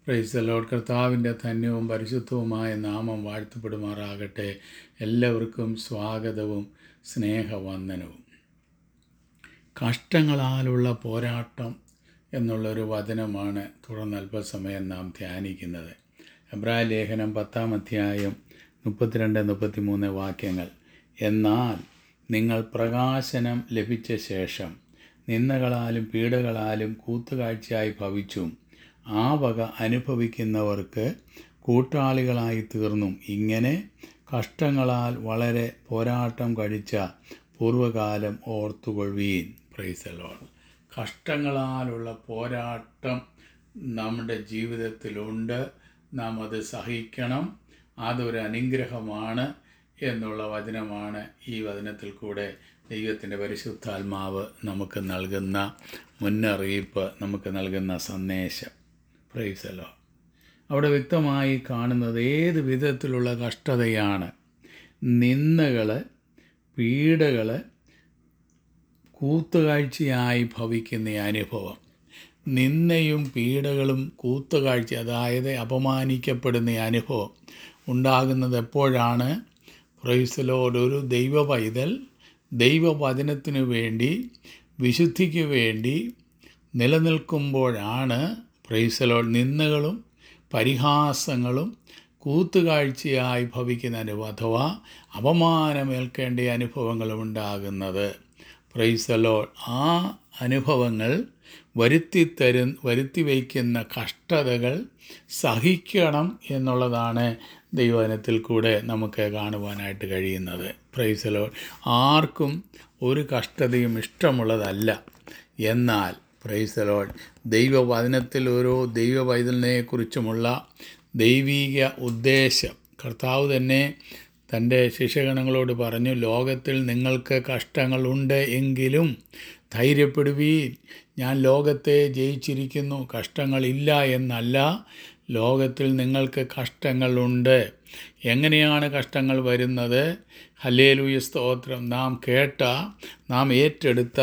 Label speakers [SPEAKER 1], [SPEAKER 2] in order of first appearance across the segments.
[SPEAKER 1] price load കർത്താവിൻ്റെ ധന്യവും പരിശുദ്ധവുമായ നാമം വാഴ്ത്തപ്പെടുമാറാകട്ടെ എല്ലാവർക്കും സ്വാഗതവും സ്നേഹവന്ദനവും കഷ്ടങ്ങളാലുള്ള പോരാട്ടം എന്നുള്ളൊരു വചനമാണ് തുടർന്ന് അല്പസമയം നാം ധ്യാനിക്കുന്നത് എബ്രായ ലേഖനം പത്താം അധ്യായം മുപ്പത്തിരണ്ട് മുപ്പത്തിമൂന്ന് വാക്യങ്ങൾ എന്നാൽ നിങ്ങൾ പ്രകാശനം ലഭിച്ച ശേഷം നിന്ദകളാലും പീഡകളാലും കൂത്തുകാഴ്ചയായി ഭവിച്ചും ആ വക അനുഭവിക്കുന്നവർക്ക് കൂട്ടാളികളായി തീർന്നും ഇങ്ങനെ കഷ്ടങ്ങളാൽ വളരെ പോരാട്ടം കഴിച്ച പൂർവ്വകാലം ഓർത്തുകൊള്ളുവീൻ പ്രൈസലോൺ കഷ്ടങ്ങളാലുള്ള പോരാട്ടം നമ്മുടെ ജീവിതത്തിലുണ്ട് നാം അത് സഹിക്കണം അതൊരു അനുഗ്രഹമാണ് എന്നുള്ള വചനമാണ് ഈ വചനത്തിൽ കൂടെ ദൈവത്തിൻ്റെ പരിശുദ്ധാത്മാവ് നമുക്ക് നൽകുന്ന മുന്നറിയിപ്പ് നമുക്ക് നൽകുന്ന സന്ദേശം പ്രൈസലോ അവിടെ വ്യക്തമായി കാണുന്നത് ഏത് വിധത്തിലുള്ള കഷ്ടതയാണ് നിന്ദകൾ പീഡകൾ കൂത്തുകാഴ്ചയായി ഭവിക്കുന്ന ഈ അനുഭവം നിന്നയും പീഡകളും കൂത്തുകാഴ്ച അതായത് അപമാനിക്കപ്പെടുന്ന ഈ അനുഭവം ഉണ്ടാകുന്നത് എപ്പോഴാണ് പ്രൈസലോട് ഒരു ദൈവ പൈതൽ ദൈവവചനത്തിനു വേണ്ടി വിശുദ്ധിക്ക് വേണ്ടി നിലനിൽക്കുമ്പോഴാണ് പ്രൈസലോ നിന്ദകളും പരിഹാസങ്ങളും കൂത്തുകാഴ്ചയായി ഭവിക്കുന്ന അനുഭവം അഥവാ അപമാനമേൽക്കേണ്ട അനുഭവങ്ങളും ഉണ്ടാകുന്നത് പ്രൈസലോ ആ അനുഭവങ്ങൾ വരുത്തിത്തരു വരുത്തി വയ്ക്കുന്ന കഷ്ടതകൾ സഹിക്കണം എന്നുള്ളതാണ് ദൈവവചനത്തിൽ കൂടെ നമുക്ക് കാണുവാനായിട്ട് കഴിയുന്നത് പ്രൈസലോ ആർക്കും ഒരു കഷ്ടതയും ഇഷ്ടമുള്ളതല്ല എന്നാൽ പ്രൈസലോൾ ദൈവവചനത്തിൽ ഓരോ ദൈവവൈതലിനെക്കുറിച്ചുമുള്ള ദൈവീക ഉദ്ദേശം കർത്താവ് തന്നെ തൻ്റെ ശിഷ്യഗണങ്ങളോട് പറഞ്ഞു ലോകത്തിൽ നിങ്ങൾക്ക് കഷ്ടങ്ങളുണ്ട് എങ്കിലും ധൈര്യപ്പെടുവീൻ ഞാൻ ലോകത്തെ ജയിച്ചിരിക്കുന്നു കഷ്ടങ്ങളില്ല എന്നല്ല ലോകത്തിൽ നിങ്ങൾക്ക് കഷ്ടങ്ങളുണ്ട് എങ്ങനെയാണ് കഷ്ടങ്ങൾ വരുന്നത് ഹല്ലേലൂയ സ്തോത്രം നാം കേട്ട നാം ഏറ്റെടുത്ത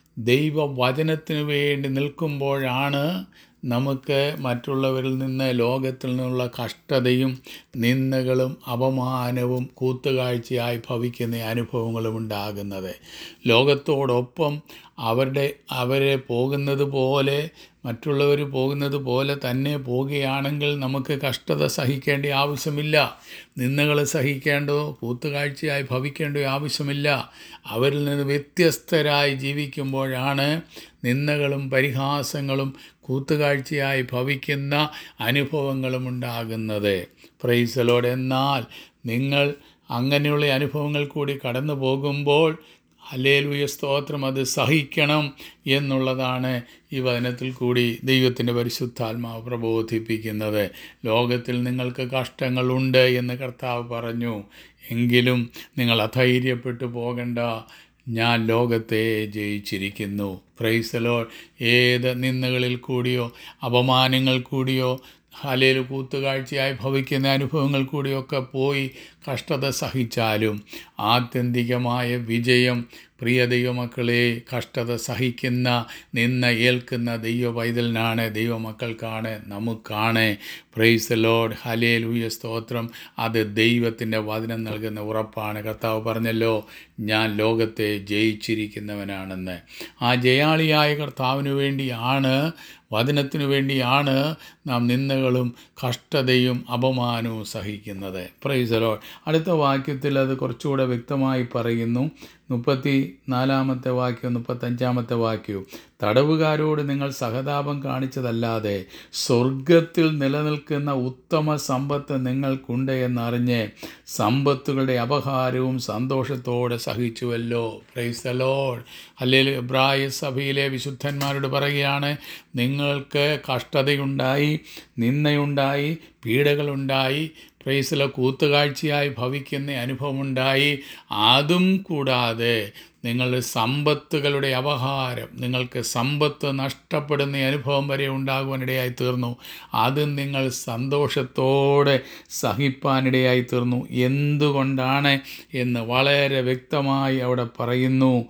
[SPEAKER 1] ദൈവവചനത്തിന് വേണ്ടി നിൽക്കുമ്പോഴാണ് നമുക്ക് മറ്റുള്ളവരിൽ നിന്ന് ലോകത്തിൽ നിന്നുള്ള കഷ്ടതയും നിന്ദകളും അപമാനവും കൂത്തുകാഴ്ചയായി ഭവിക്കുന്ന അനുഭവങ്ങളും ഉണ്ടാകുന്നത് ലോകത്തോടൊപ്പം അവരുടെ അവരെ പോകുന്നത് പോലെ മറ്റുള്ളവർ പോകുന്നത് പോലെ തന്നെ പോവുകയാണെങ്കിൽ നമുക്ക് കഷ്ടത സഹിക്കേണ്ട ആവശ്യമില്ല നിന്ദകൾ സഹിക്കേണ്ടോ കൂത്തുകാഴ്ചയായി ഭവിക്കേണ്ട ആവശ്യമില്ല അവരിൽ നിന്ന് വ്യത്യസ്തരായി ജീവിക്കുമ്പോഴാണ് നിന്ദകളും പരിഹാസങ്ങളും കൂത്തുകാഴ്ചയായി ഭവിക്കുന്ന അനുഭവങ്ങളും ഉണ്ടാകുന്നത് പ്രൈസലോട് എന്നാൽ നിങ്ങൾ അങ്ങനെയുള്ള അനുഭവങ്ങൾ കൂടി കടന്നു പോകുമ്പോൾ ഹലേലുയ സ്തോത്രം അത് സഹിക്കണം എന്നുള്ളതാണ് ഈ വചനത്തിൽ കൂടി ദൈവത്തിൻ്റെ പരിശുദ്ധാത്മാവ് പ്രബോധിപ്പിക്കുന്നത് ലോകത്തിൽ നിങ്ങൾക്ക് കഷ്ടങ്ങളുണ്ട് എന്ന് കർത്താവ് പറഞ്ഞു എങ്കിലും നിങ്ങൾ അധൈര്യപ്പെട്ടു പോകണ്ട ഞാൻ ലോകത്തെ ജയിച്ചിരിക്കുന്നു പ്രൈസലോ ഏത് നിന്ദകളിൽ കൂടിയോ അപമാനങ്ങൾ കൂടിയോ ഹലയിൽ കൂത്തുകാഴ്ചയായി ഭവിക്കുന്ന അനുഭവങ്ങൾ കൂടിയൊക്കെ പോയി കഷ്ടത സഹിച്ചാലും ആത്യന്തികമായ വിജയം പ്രിയ ദൈവമക്കളെ കഷ്ടത സഹിക്കുന്ന നിന്ന് ഏൽക്കുന്ന ദൈവ പൈതലിനാണ് ദൈവമക്കൾക്കാണ് നമുക്കാണ് പ്രൈസ് ലോഡ് ഹലേ ലൂയ സ്തോത്രം അത് ദൈവത്തിൻ്റെ വചനം നൽകുന്ന ഉറപ്പാണ് കർത്താവ് പറഞ്ഞല്ലോ ഞാൻ ലോകത്തെ ജയിച്ചിരിക്കുന്നവനാണെന്ന് ആ ജയാളിയായ കർത്താവിന് വേണ്ടിയാണ് വചനത്തിനു വേണ്ടിയാണ് നാം നിന്ദകളും കഷ്ടതയും അപമാനവും സഹിക്കുന്നത് പ്രൈസലോ അടുത്ത വാക്യത്തിൽ അത് കുറച്ചുകൂടെ വ്യക്തമായി പറയുന്നു മുപ്പത്തി നാലാമത്തെ വാക്യവും മുപ്പത്തഞ്ചാമത്തെ വാക്യവും തടവുകാരോട് നിങ്ങൾ സഹതാപം കാണിച്ചതല്ലാതെ സ്വർഗത്തിൽ നിലനിൽക്കുന്ന ഉത്തമ സമ്പത്ത് നിങ്ങൾക്കുണ്ട് എന്നറിഞ്ഞ് സമ്പത്തുകളുടെ അപഹാരവും സന്തോഷത്തോടെ സഹിച്ചുവല്ലോ പ്രൈസലോൾ അല്ലെങ്കിൽ ഇബ്രായ സഭയിലെ വിശുദ്ധന്മാരോട് പറയുകയാണ് നിങ്ങൾക്ക് കഷ്ടതയുണ്ടായി നിന്നയുണ്ടായി പീഡകളുണ്ടായി പ്രൈസിലെ കൂത്തുകാഴ്ചയായി ഭവിക്കുന്ന അനുഭവമുണ്ടായി അതും കൂടാതെ നിങ്ങളുടെ സമ്പത്തുകളുടെ അപഹാരം നിങ്ങൾക്ക് സമ്പത്ത് നഷ്ടപ്പെടുന്ന അനുഭവം വരെ ഉണ്ടാകുവാനിടയായി തീർന്നു അത് നിങ്ങൾ സന്തോഷത്തോടെ സഹിപ്പാനിടയായി തീർന്നു എന്തുകൊണ്ടാണ് എന്ന് വളരെ വ്യക്തമായി അവിടെ പറയുന്നു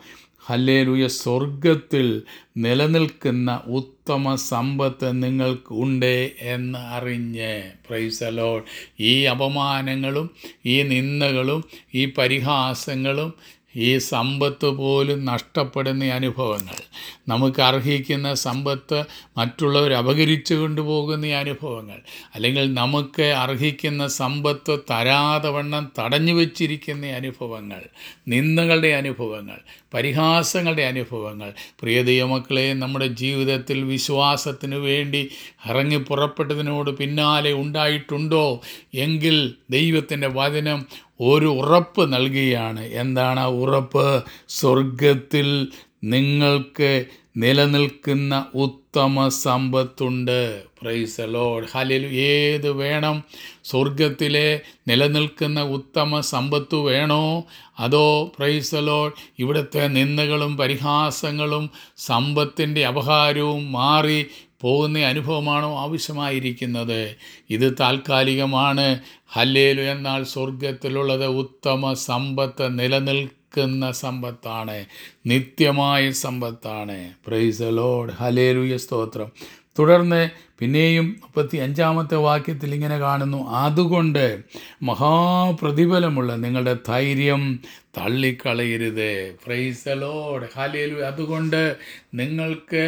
[SPEAKER 1] ഹല്ലേലൂയ സ്വർഗത്തിൽ നിലനിൽക്കുന്ന ഉത്തമ സമ്പത്ത് നിങ്ങൾക്ക് ഉണ്ട് എന്ന് അറിഞ്ഞ് പ്രൈസലോൾ ഈ അപമാനങ്ങളും ഈ നിന്ദകളും ഈ പരിഹാസങ്ങളും ഈ സമ്പത്ത് പോലും നഷ്ടപ്പെടുന്ന അനുഭവങ്ങൾ നമുക്ക് അർഹിക്കുന്ന സമ്പത്ത് മറ്റുള്ളവർ അപകരിച്ചു കൊണ്ടുപോകുന്ന ഈ അനുഭവങ്ങൾ അല്ലെങ്കിൽ നമുക്ക് അർഹിക്കുന്ന സമ്പത്ത് തരാതെ വണ്ണം തടഞ്ഞു വച്ചിരിക്കുന്ന അനുഭവങ്ങൾ നിന്ദകളുടെ അനുഭവങ്ങൾ പരിഹാസങ്ങളുടെ അനുഭവങ്ങൾ പ്രിയ ദൈവമക്കളെ നമ്മുടെ ജീവിതത്തിൽ വിശ്വാസത്തിനു വേണ്ടി ഇറങ്ങി പുറപ്പെട്ടതിനോട് പിന്നാലെ ഉണ്ടായിട്ടുണ്ടോ എങ്കിൽ ദൈവത്തിൻ്റെ വചനം ഒരു ഉറപ്പ് നൽകുകയാണ് എന്താണ് ആ ഉറപ്പ് സ്വർഗത്തിൽ നിങ്ങൾക്ക് നിലനിൽക്കുന്ന ഉത്തമ സമ്പത്തുണ്ട് പ്രൈസ് ലോഡ് ഹലിൽ ഏത് വേണം സ്വർഗത്തിലെ നിലനിൽക്കുന്ന ഉത്തമ സമ്പത്ത് വേണോ അതോ പ്രൈസ് ലോഡ് ഇവിടുത്തെ നിന്ദകളും പരിഹാസങ്ങളും സമ്പത്തിൻ്റെ അപഹാരവും മാറി പോകുന്ന അനുഭവമാണോ ആവശ്യമായിരിക്കുന്നത് ഇത് താൽക്കാലികമാണ് ഹല്ലേലു എന്നാൽ സ്വർഗത്തിലുള്ളത് ഉത്തമ സമ്പത്ത് നിലനിൽക്കുന്ന സമ്പത്താണ് നിത്യമായ സമ്പത്താണ് പ്രൈസ് ലോഡ് ഹലേലുയ സ്തോത്രം തുടർന്ന് പിന്നെയും മുപ്പത്തി അഞ്ചാമത്തെ വാക്യത്തിൽ ഇങ്ങനെ കാണുന്നു അതുകൊണ്ട് മഹാപ്രതിഫലമുള്ള നിങ്ങളുടെ ധൈര്യം തള്ളിക്കളയരുത് ഫ്രൈസലോഡ് ഹലേലു അതുകൊണ്ട് നിങ്ങൾക്ക്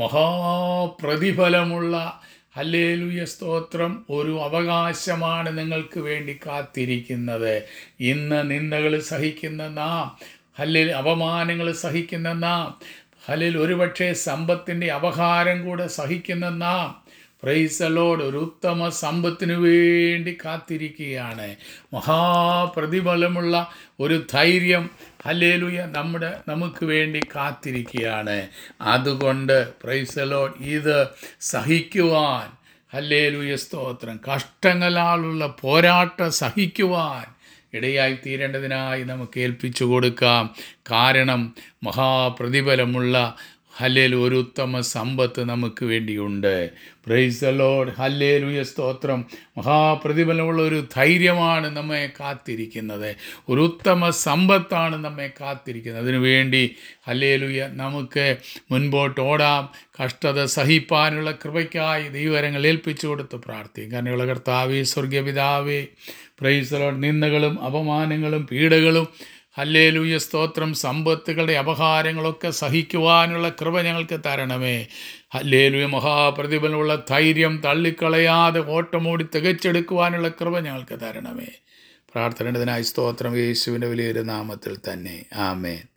[SPEAKER 1] മഹാപ്രതിഫലമുള്ള ഹല്ലേലൂയ സ്തോത്രം ഒരു അവകാശമാണ് നിങ്ങൾക്ക് വേണ്ടി കാത്തിരിക്കുന്നത് ഇന്ന് നിന്ദകൾ സഹിക്കുന്ന നാം ഹല്ലേൽ അപമാനങ്ങൾ സഹിക്കുന്ന നാം ഹല്ലേൽ ഒരുപക്ഷെ സമ്പത്തിൻ്റെ അപഹാരം കൂടെ സഹിക്കുന്ന നാം പ്രൈസലോട് ഒരു ഉത്തമ സമ്പത്തിനു വേണ്ടി കാത്തിരിക്കുകയാണ് മഹാപ്രതിഫലമുള്ള ഒരു ധൈര്യം ഹല്ലേലുയ നമ്മുടെ നമുക്ക് വേണ്ടി കാത്തിരിക്കുകയാണ് അതുകൊണ്ട് പ്രൈസലോഡ് ഇത് സഹിക്കുവാൻ ഹല്ലേലുയ സ്തോത്രം കഷ്ടങ്ങളാലുള്ള പോരാട്ടം സഹിക്കുവാൻ ഇടയായി തീരേണ്ടതിനായി നമുക്ക് ഏൽപ്പിച്ചു കൊടുക്കാം കാരണം മഹാപ്രതിഫലമുള്ള ഹല്ലേൽ ഒരു ഉത്തമ സമ്പത്ത് നമുക്ക് വേണ്ടിയുണ്ട് പ്രൈസ് ലോഡ് ഹല്ലേലുയ സ്തോത്രം മഹാപ്രതിഫലമുള്ള ഒരു ധൈര്യമാണ് നമ്മെ കാത്തിരിക്കുന്നത് ഒരു ഉത്തമ സമ്പത്താണ് നമ്മെ കാത്തിരിക്കുന്നത് അതിനുവേണ്ടി ഹല്ലേലുയ നമുക്ക് മുൻപോട്ട് ഓടാം കഷ്ടത സഹിപ്പാനുള്ള കൃപയ്ക്കായി ദൈവരങ്ങൾ ഏൽപ്പിച്ചു കൊടുത്ത് പ്രാർത്ഥിക്കും കാരണം കർത്താവേ സ്വർഗപിതാവേ പ്രൈസ് ലോഡ് നിന്ദകളും അപമാനങ്ങളും പീഡകളും ഹല്ലേലൂയ സ്തോത്രം സമ്പത്തുകളുടെ അപഹാരങ്ങളൊക്കെ സഹിക്കുവാനുള്ള കൃപ ഞങ്ങൾക്ക് തരണമേ ഹല്ലേലൂയ മഹാപ്രതിഫലമുള്ള ധൈര്യം തള്ളിക്കളയാതെ ഓട്ടമോടി തികച്ചെടുക്കുവാനുള്ള കൃപ ഞങ്ങൾക്ക് തരണമേ പ്രാർത്ഥനയുടേതിനായി സ്തോത്രം യേശുവിൻ്റെ വലിയൊരു നാമത്തിൽ തന്നെ ആമേൻ